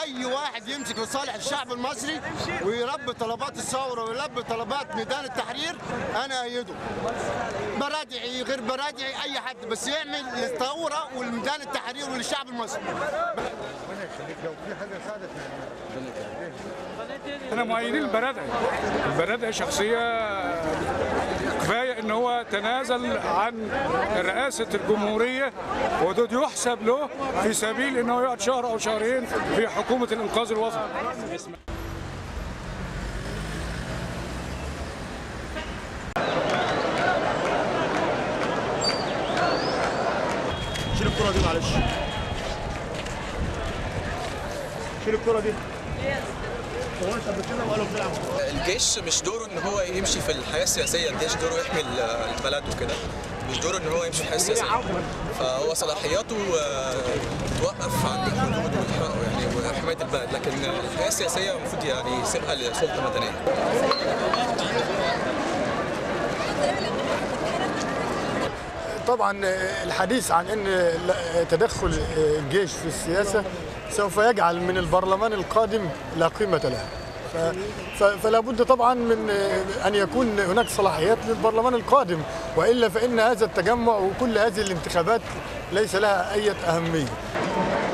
اي واحد يمسك لصالح الشعب المصري ويلبي طلبات الثوره ويلبي طلبات ميدان التحرير انا ايده برادعي غير برادعي اي حد بس يعمل للثوره والميدان التحرير وللشعب المصري احنا مؤيدين البرادعي البرادعي شخصيه كفايه ان هو تنازل عن رئاسه الجمهوريه ودود يحسب له في سبيل انه يقعد شهر او شهرين في حكومه الانقاذ الوطني شيل الكرة دي معلش شيل الكرة دي هو انت قبل كده وقالوا بتلعب الجيش مش دوره ان هو يمشي في الحياه السياسيه الجيش دوره يحمي البلد وكده مش دوره ان هو يمشي في الحياه السياسيه فهو صلاحياته آه، توقف عند الحدود والح- يعني وحمايه البلد لكن الحياه السياسيه المفروض يعني يسيبها لسلطه مدنيه طبعا الحديث عن ان تدخل الجيش في السياسه سوف يجعل من البرلمان القادم لا قيمه له ف- ف- فلا بد طبعا من ان يكون هناك صلاحيات للبرلمان القادم والا فان هذا التجمع وكل هذه الانتخابات ليس لها اي اهميه